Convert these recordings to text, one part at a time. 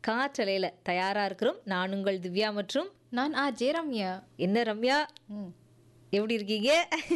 காற்றலையில் தயாராக இருக்கிறோம் நான் உங்கள் திவ்யா மற்றும் நான் ஆ ஜெயரம்யா என்ன ரம்யா ம் எப்படி இருக்கீங்க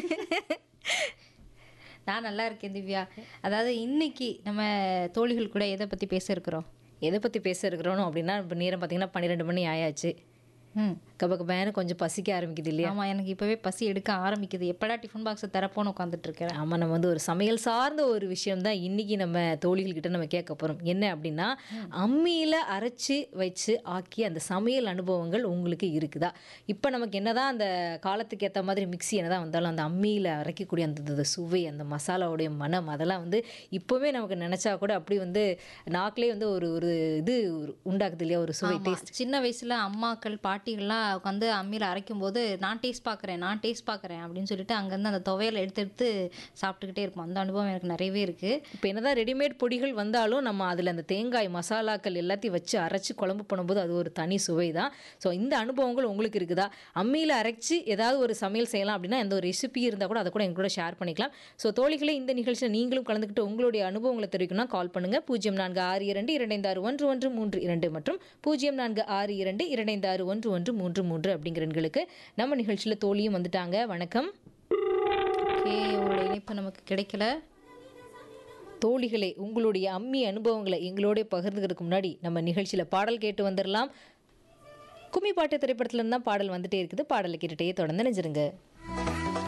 நான் நல்லா இருக்கேன் திவ்யா அதாவது இன்னைக்கு நம்ம தோழிகள் கூட எதை பற்றி பேச இருக்கிறோம் எதை பற்றி பேச இருக்கிறோம் அப்படின்னா இப்போ நேரம் பார்த்தீங்கன்னா பன்னிரெண்டு மணி ஆயாச்சு ம் கப கபேன்னு கொஞ்சம் பசிக்க ஆரம்பிக்குது இல்லையா ஆமாம் எனக்கு இப்போவே பசி எடுக்க ஆரம்பிக்குது எப்படா டிஃபன் பாக்ஸை தரப்போன்னு உட்காந்துட்டு இருக்கிறேன் ஆமாம் நம்ம வந்து ஒரு சமையல் சார்ந்த ஒரு விஷயம் தான் இன்றைக்கி நம்ம தோழிகள்கிட்ட நம்ம கேட்க போகிறோம் என்ன அப்படின்னா அம்மியில் அரைச்சி வச்சு ஆக்கி அந்த சமையல் அனுபவங்கள் உங்களுக்கு இருக்குதா இப்போ நமக்கு என்னதான் அந்த காலத்துக்கு ஏற்ற மாதிரி மிக்ஸி என்னதான் வந்தாலும் அந்த அம்மியில் அரைக்கக்கூடிய அந்த அந்த சுவை அந்த மசாலாவுடைய மனம் அதெல்லாம் வந்து இப்போவே நமக்கு நினச்சா கூட அப்படி வந்து நாக்கிலே வந்து ஒரு ஒரு இது உண்டாக்குது இல்லையா ஒரு சுவை ஆமா. சின்ன வயசுல அம்மாக்கள் பாட்டிகள்லாம் உட்காந்து அம்மியில் அரைக்கும் போது நான் டேஸ்ட் பார்க்குறேன் நான் டேஸ்ட் பார்க்குறேன் அப்படின்னு சொல்லிட்டு அங்கேருந்து அந்த துவையலை எடுத்து எடுத்து சாப்பிட்டுக்கிட்டே இருப்போம் அந்த அனுபவம் எனக்கு நிறையவே இருக்கு இப்போ என்னதான் ரெடிமேட் பொடிகள் வந்தாலும் நம்ம அதில் அந்த தேங்காய் மசாலாக்கள் எல்லாத்தையும் வச்சு அரைச்சி குழம்பு பண்ணும்போது அது ஒரு தனி சுவை தான் ஸோ இந்த அனுபவங்கள் உங்களுக்கு இருக்குதா அம்மியில் அரைச்சி ஏதாவது ஒரு சமையல் செய்யலாம் அப்படின்னா எந்த ஒரு ரெசிபி இருந்தால் கூட அதை கூட எங்க கூட ஷேர் பண்ணிக்கலாம் ஸோ தோழிகளே இந்த நிகழ்ச்சியில் நீங்களும் கலந்துக்கிட்டு உங்களுடைய அனுபவங்களை தெரிவிக்கணும்னா கால் பண்ணுங்கள் பூஜ்ஜியம் நான்கு ஆறு இரண்டு இரண்டைந்து ஆறு ஒன்று ஒன்று மூன்று இரண்டு மற்றும் பூஜ்ஜியம் நான்கு ஆறு இரண்டு இரண்டைந்து ஆறு ஒன்று ஒன்று மூன்று மூன்று அப்படிங்கிற எண்களுக்கு நம்ம நிகழ்ச்சியில் தோழியும் வந்துட்டாங்க வணக்கம் ஓகே உங்களோட இணைப்பு நமக்கு கிடைக்கல தோழிகளே உங்களுடைய அம்மி அனுபவங்களை எங்களோட பகிர்ந்துக்கிறதுக்கு முன்னாடி நம்ம நிகழ்ச்சியில் பாடல் கேட்டு வந்துடலாம் கும்மி பாட்டு திரைப்படத்துல இருந்து தான் பாடல் வந்துட்டே இருக்குது பாடலை கேட்டுட்டே தொடர்ந்து நினைச்சிருங்க